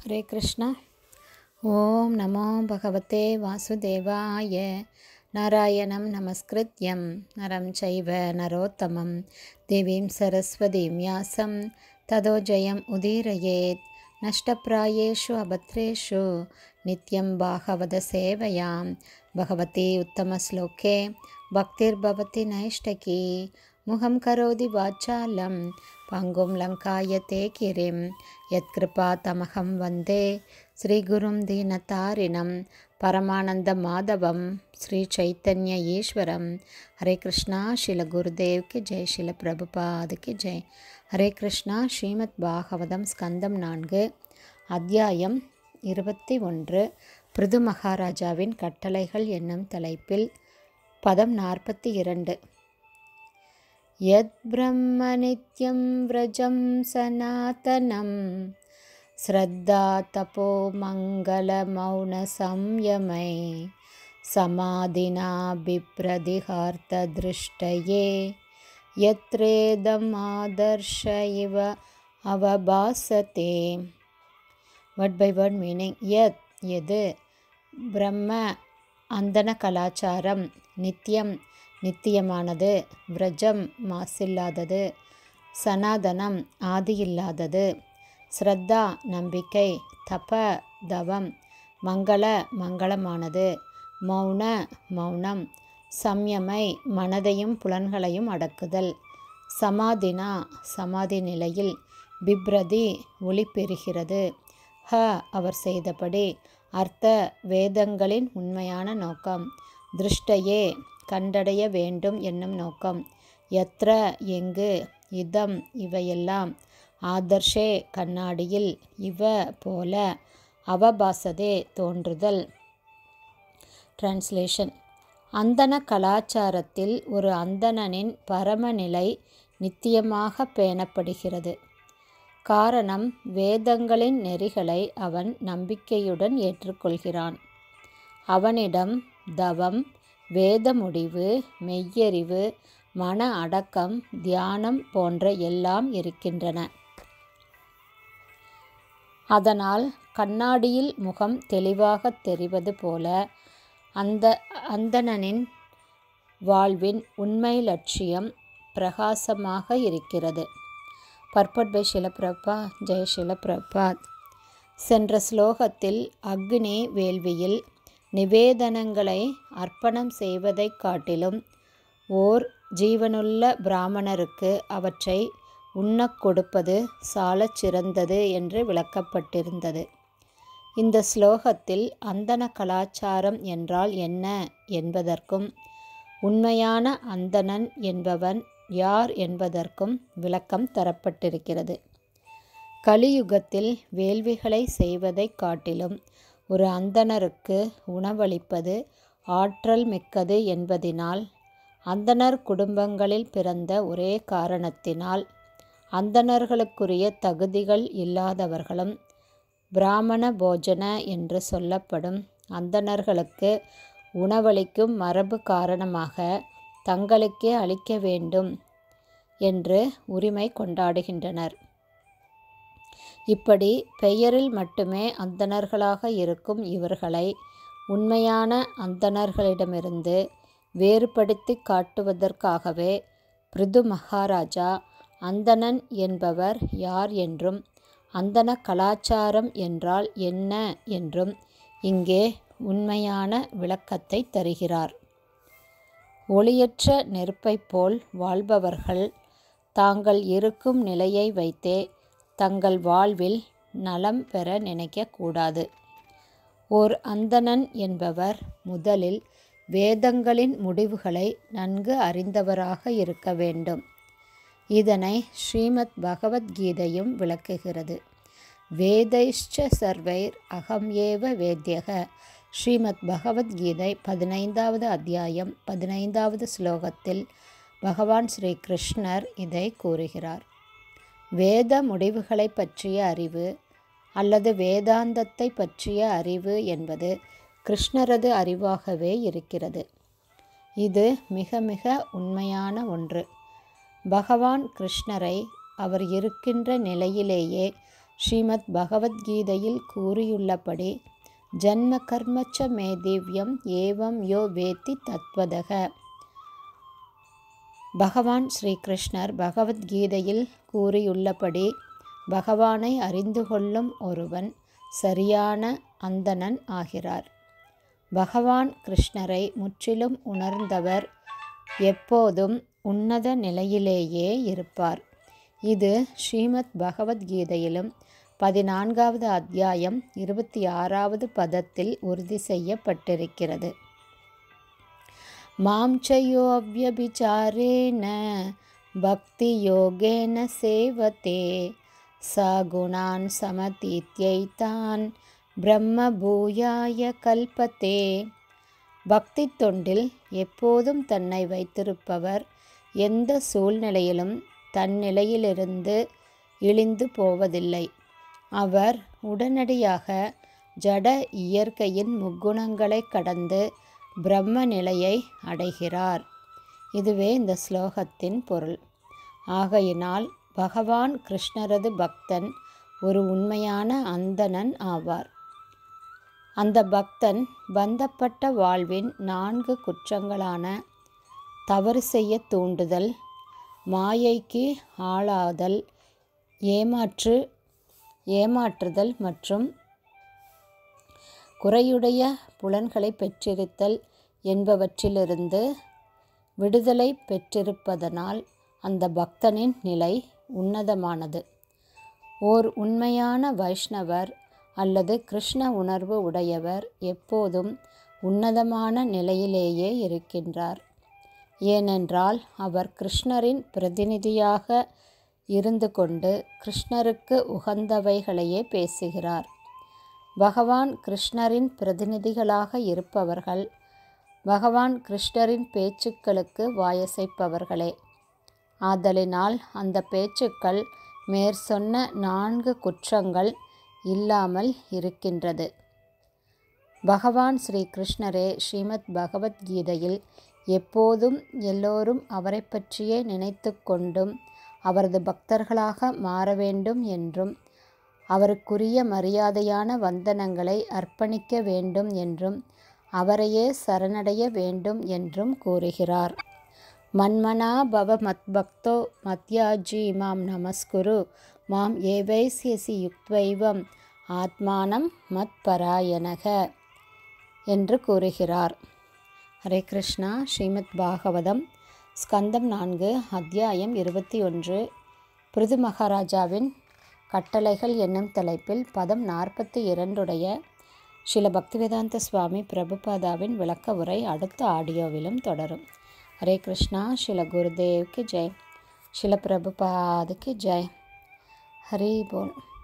ஹரே கிருஷ்ணா ஓம் நமோ பகவதே வாசுதேவாய நாராயணம் நமஸ்கிருத்யம் நரம் சைவ நரோத்தமம் தேவீம் சரஸ்வதீம் யாசம் ததோ ஜெயம் உதீரயேத் நஷ்டப்பிராயேஷு அபத்ரேஷு நித்யம் பாகவத சேவையாம் பகவதி உத்தமஸ்லோகே பக்திர்பவதி நைஷ்டகி முகம் கரோதி வாச்சாலம் பங்கும் லங்காயத்தே கிரிம் யத்கிருபா தமகம் வந்தே ஸ்ரீகுரும் தீனதாரிணம் பரமானந்த மாதவம் ஸ்ரீ சைத்தன்ய ஈஸ்வரம் ஹரே கிருஷ்ணா ஸ்ரீல குருதேவ்க்கு ஜெய் ஸ்ரீல பிரபுபாதுக்கு ஜெய் ஹரே கிருஷ்ணா ஸ்ரீமத் பாகவதம் ஸ்கந்தம் நான்கு அத்தியாயம் இருபத்தி ஒன்று பிருது மகாராஜாவின் கட்டளைகள் என்னும் தலைப்பில் பதம் நாற்பத்தி இரண்டு யத் பிரம்ம நித்யம் விரஜம் சனாதனம் ஸ்ரத்தா தபோ மங்கள மௌன சம்யமை சமாதினா பிப்ரதிஹார்த்த திருஷ்டயே யத்ரேதம் ஆதர்ஷ இவ அவபாசத்தே வட் பை வட் மீனிங் யத் எது பிரம்ம அந்தன கலாச்சாரம் நித்தியம் நித்தியமானது விரஜம் மாசில்லாதது சனாதனம் ஆதியில்லாதது ஸ்ரத்தா நம்பிக்கை தப தவம் மங்கள மங்களமானது மௌன மௌனம் சம்யமை மனதையும் புலன்களையும் அடக்குதல் சமாதினா சமாதி நிலையில் பிப்ரதி ஒளி பெறுகிறது ஹ அவர் செய்தபடி அர்த்த வேதங்களின் உண்மையான நோக்கம் திருஷ்டையே கண்டடைய வேண்டும் என்னும் நோக்கம் எத்திர எங்கு இதம் இவையெல்லாம் ஆதர்ஷே கண்ணாடியில் இவ போல அவபாசதே தோன்றுதல் டிரான்ஸ்லேஷன் அந்தன கலாச்சாரத்தில் ஒரு அந்தணனின் பரமநிலை நித்தியமாக பேணப்படுகிறது காரணம் வேதங்களின் நெறிகளை அவன் நம்பிக்கையுடன் ஏற்றுக்கொள்கிறான் அவனிடம் தவம் வேத முடிவு மெய்யறிவு மன அடக்கம் தியானம் போன்ற எல்லாம் இருக்கின்றன அதனால் கண்ணாடியில் முகம் தெளிவாக தெரிவது போல அந்த அந்தணனின் வாழ்வின் உண்மை லட்சியம் பிரகாசமாக இருக்கிறது பர்பட் பை ஷிலப்பிரபா ஜெய ஷிலப்பிரபாத் சென்ற ஸ்லோகத்தில் அக்னி வேள்வியில் நிவேதனங்களை அர்ப்பணம் செய்வதைக் காட்டிலும் ஓர் ஜீவனுள்ள பிராமணருக்கு அவற்றை உண்ணக் கொடுப்பது சாலச் சிறந்தது என்று விளக்கப்பட்டிருந்தது இந்த ஸ்லோகத்தில் அந்தன கலாச்சாரம் என்றால் என்ன என்பதற்கும் உண்மையான அந்தணன் என்பவன் யார் என்பதற்கும் விளக்கம் தரப்பட்டிருக்கிறது கலியுகத்தில் வேள்விகளை செய்வதைக் காட்டிலும் ஒரு அந்தணருக்கு உணவளிப்பது ஆற்றல் மிக்கது என்பதினால் அந்தணர் குடும்பங்களில் பிறந்த ஒரே காரணத்தினால் அந்தணர்களுக்குரிய தகுதிகள் இல்லாதவர்களும் பிராமண போஜன என்று சொல்லப்படும் அந்தணர்களுக்கு உணவளிக்கும் மரபு காரணமாக தங்களுக்கே அளிக்க வேண்டும் என்று உரிமை கொண்டாடுகின்றனர் இப்படி பெயரில் மட்டுமே அந்தணர்களாக இருக்கும் இவர்களை உண்மையான அந்தணர்களிடமிருந்து வேறுபடுத்தி காட்டுவதற்காகவே பிருது மகாராஜா அந்தணன் என்பவர் யார் என்றும் அந்தன கலாச்சாரம் என்றால் என்ன என்றும் இங்கே உண்மையான விளக்கத்தை தருகிறார் ஒளியற்ற நெருப்பைப் போல் வாழ்பவர்கள் தாங்கள் இருக்கும் நிலையை வைத்தே தங்கள் வாழ்வில் நலம் பெற நினைக்கக்கூடாது ஓர் அந்தணன் என்பவர் முதலில் வேதங்களின் முடிவுகளை நன்கு அறிந்தவராக இருக்க வேண்டும் இதனை ஸ்ரீமத் பகவத்கீதையும் விளக்குகிறது வேதைஷ்ச சர்வைர் அகம் ஏவ வேத்யக ஸ்ரீமத் பகவத்கீதை பதினைந்தாவது அத்தியாயம் பதினைந்தாவது ஸ்லோகத்தில் பகவான் ஸ்ரீ கிருஷ்ணர் இதை கூறுகிறார் வேத முடிவுகளை பற்றிய அறிவு அல்லது வேதாந்தத்தை பற்றிய அறிவு என்பது கிருஷ்ணரது அறிவாகவே இருக்கிறது இது மிக மிக உண்மையான ஒன்று பகவான் கிருஷ்ணரை அவர் இருக்கின்ற நிலையிலேயே ஸ்ரீமத் பகவத்கீதையில் கூறியுள்ளபடி ஜன்ம கர்மச்ச மே திவ்யம் ஏவம் யோ வேத்தி தத்வதக பகவான் ஸ்ரீகிருஷ்ணர் பகவத்கீதையில் கூறியுள்ளபடி பகவானை அறிந்து கொள்ளும் ஒருவன் சரியான அந்தணன் ஆகிறார் பகவான் கிருஷ்ணரை முற்றிலும் உணர்ந்தவர் எப்போதும் உன்னத நிலையிலேயே இருப்பார் இது ஸ்ரீமத் பகவத்கீதையிலும் பதினான்காவது அத்தியாயம் இருபத்தி ஆறாவது பதத்தில் உறுதி செய்யப்பட்டிருக்கிறது மாம் சயோவ்யபிச்சாரேன பக்தி யோகேன சேவத்தே சகுணான் சமதீத்யைத்தான் பிரம்ம பூயாய கல்பத்தே பக்தி தொண்டில் எப்போதும் தன்னை வைத்திருப்பவர் எந்த சூழ்நிலையிலும் தன் நிலையிலிருந்து இழிந்து போவதில்லை அவர் உடனடியாக ஜட இயற்கையின் முக்குணங்களை கடந்து பிரம்ம நிலையை அடைகிறார் இதுவே இந்த ஸ்லோகத்தின் பொருள் ஆகையினால் பகவான் கிருஷ்ணரது பக்தன் ஒரு உண்மையான அந்தணன் ஆவார் அந்த பக்தன் பந்தப்பட்ட வாழ்வின் நான்கு குற்றங்களான தவறு செய்ய தூண்டுதல் மாயைக்கு ஆளாதல் ஏமாற்று ஏமாற்றுதல் மற்றும் குறையுடைய புலன்களை பெற்றிருத்தல் என்பவற்றிலிருந்து விடுதலை பெற்றிருப்பதனால் அந்த பக்தனின் நிலை உன்னதமானது ஓர் உண்மையான வைஷ்ணவர் அல்லது கிருஷ்ண உணர்வு உடையவர் எப்போதும் உன்னதமான நிலையிலேயே இருக்கின்றார் ஏனென்றால் அவர் கிருஷ்ணரின் பிரதிநிதியாக இருந்து கொண்டு கிருஷ்ணருக்கு உகந்தவைகளையே பேசுகிறார் பகவான் கிருஷ்ணரின் பிரதிநிதிகளாக இருப்பவர்கள் பகவான் கிருஷ்ணரின் பேச்சுக்களுக்கு வாயசைப்பவர்களே ஆதலினால் அந்த பேச்சுக்கள் மேற்சொன்ன நான்கு குற்றங்கள் இல்லாமல் இருக்கின்றது பகவான் ஸ்ரீ கிருஷ்ணரே ஸ்ரீமத் பகவத்கீதையில் எப்போதும் எல்லோரும் அவரை பற்றியே நினைத்து கொண்டும் அவரது பக்தர்களாக மாற வேண்டும் என்றும் அவருக்குரிய மரியாதையான வந்தனங்களை அர்ப்பணிக்க வேண்டும் என்றும் அவரையே சரணடைய வேண்டும் என்றும் கூறுகிறார் மன்மனா பவ மத்பக்தோ மத்யாஜி மாம் நமஸ்குரு மாம் ஏவைசியசி யுக்வைவம் ஆத்மானம் மத் பராயணக என்று கூறுகிறார் ஹரே கிருஷ்ணா ஸ்ரீமத் பாகவதம் ஸ்கந்தம் நான்கு அத்தியாயம் இருபத்தி ஒன்று பிருது மகாராஜாவின் கட்டளைகள் என்னும் தலைப்பில் பதம் நாற்பத்தி இரண்டுடைய ஸ்ரீல பக்திவேதாந்த சுவாமி பிரபுபாதாவின் விளக்க உரை அடுத்த ஆடியோவிலும் தொடரும் ஹரே கிருஷ்ணா ஸ்ரீல குருதேவ்க்கு ஜெய் ஸ்ரீல பிரபுபாதுக்கு ஜெய் ஹரி போல்